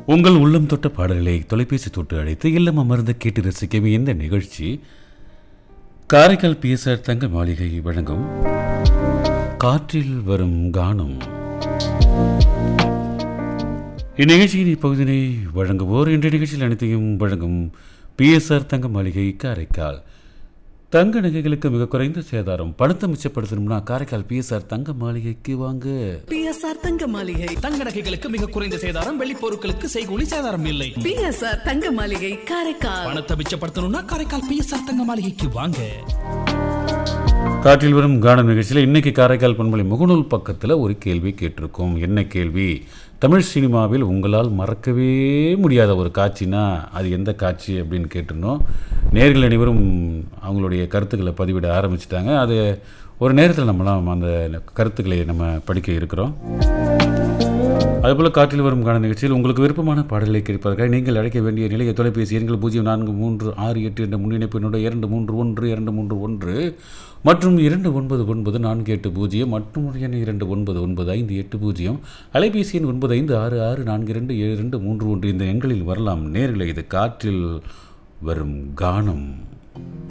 உங்கள் உள்ளம் தொட்ட பாடல்களை தொலைபேசி தொட்டு அழைத்து இல்லம் அமர்ந்து கேட்டு ரசிக்கும் இந்த நிகழ்ச்சி காரைக்கால் பிஎஸ்ஆர் தங்க மாளிகை வழங்கும் காற்றில் வரும் கானம் இந்நிகழ்ச்சியின் இப்பகுதியினை வழங்குவோர் இன்றைய நிகழ்ச்சியில் அனைத்தையும் வழங்கும் பிஎஸ்ஆர் தங்க மாளிகை காரைக்கால் தங்க நகைகளுக்கு மிக குறைந்த சேதாரம் பணத்தை மிச்சப்படுத்தணும்னா காரைக்கால் பிஎஸ்ஆர் தங்க மாளிகைக்கு வாங்க பிஎஸ்ஆர் தங்க மாளிகை தங்க நகைகளுக்கு மிக குறைந்த சேதாரம் வெள்ளி பொருட்களுக்கு செய்கூலி சேதாரம் இல்லை பிஎஸ்ஆர் தங்க மாளிகை காரைக்கால் பணத்தை மிச்சப்படுத்தணும்னா காரைக்கால் பிஎஸ்ஆர் தங்க மாளிகைக்கு வாங்க காற்றில் வரும் கானம் நிகழ்ச்சியில் இன்னைக்கு காரைக்கால் பண்பலை முகநூல் பக்கத்தில் ஒரு கேள்வி கேட்டிருக்கோம் என்ன கேள்வி தமிழ் சினிமாவில் உங்களால் மறக்கவே முடியாத ஒரு காட்சினா அது எந்த காட்சி அப்படின்னு கேட்டிருந்தோம் நேர்கள் அனைவரும் அவங்களுடைய கருத்துக்களை பதிவிட ஆரம்பிச்சிட்டாங்க அது ஒரு நேரத்தில் நம்மளாம் அந்த கருத்துக்களை நம்ம படிக்க இருக்கிறோம் அதுபோல் காற்றில் வரும் காண நிகழ்ச்சியில் உங்களுக்கு விருப்பமான பாடல்களை கேட்பதற்காக நீங்கள் அழைக்க வேண்டிய நிலைய தொலைபேசி எண்கள் பூஜ்ஜியம் நான்கு மூன்று ஆறு எட்டு என்ற முன்னிணைப்பினோட இரண்டு மூன்று ஒன்று இரண்டு மூன்று ஒன்று மற்றும் இரண்டு ஒன்பது ஒன்பது நான்கு எட்டு பூஜ்ஜியம் மற்றும் ஒரு எண் இரண்டு ஒன்பது ஒன்பது ஐந்து எட்டு பூஜ்ஜியம் அலைபேசி எண் ஒன்பது ஐந்து ஆறு ஆறு நான்கு இரண்டு ஏழு இரண்டு மூன்று ஒன்று இந்த எண்களில் வரலாம் நேர்களை இது காற்றில் வரும் கானம்